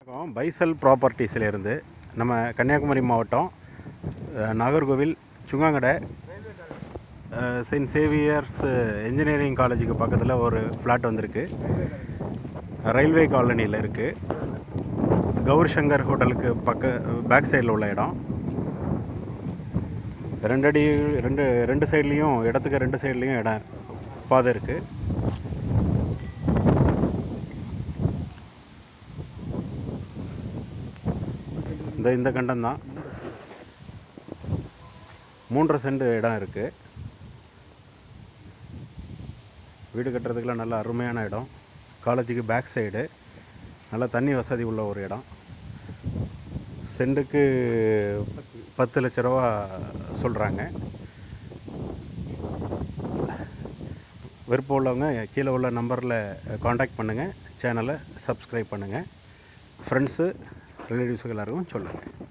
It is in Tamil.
வணக்கம் பைசல் ப்ராப்பர்ட்டிஸ்லேருந்து நம்ம கன்னியாகுமரி மாவட்டம் அஹ், நாகர்கோவில் சுங்காங்கடை அஹ், செயின்ட் சேவியர்ஸ் இன்ஜினியரிங் காலேஜுக்கு பக்கத்தில் ஒரு ஃப்ளாட் வந்திருக்கு ரயில்வே காலனியில் இருக்குது கௌரி சங்கர் ஹோட்டலுக்கு பக்க பேக் சைடில் உள்ள இடம் ரெண்டு அடி ரெண்டு ரெண்டு சைட்லேயும் இடத்துக்கு ரெண்டு சைட்லேயும் இடம் பாதை இருக்குது இந்த இந்த கண்டம் தான் மூன்றரை சென்ட் இடம் இருக்குது வீடு கட்டுறதுக்குலாம் நல்ல அருமையான இடம் காலேஜுக்கு பேக் சைடு நல்ல தண்ணி வசதி உள்ள ஒரு இடம் சென்ட்டுக்கு பத்து லட்ச ரூபா சொல்கிறாங்க விருப்பம் உள்ளவங்க கீழே உள்ள நம்பரில் காண்டாக்ட் பண்ணுங்கள் சேனலை சப்ஸ்கிரைப் பண்ணுங்கள் ஃப்ரெண்ட்ஸு ரிலேட்டிவ்ஸுக்கு எல்லாருக்கும் சொல்லுங்கள்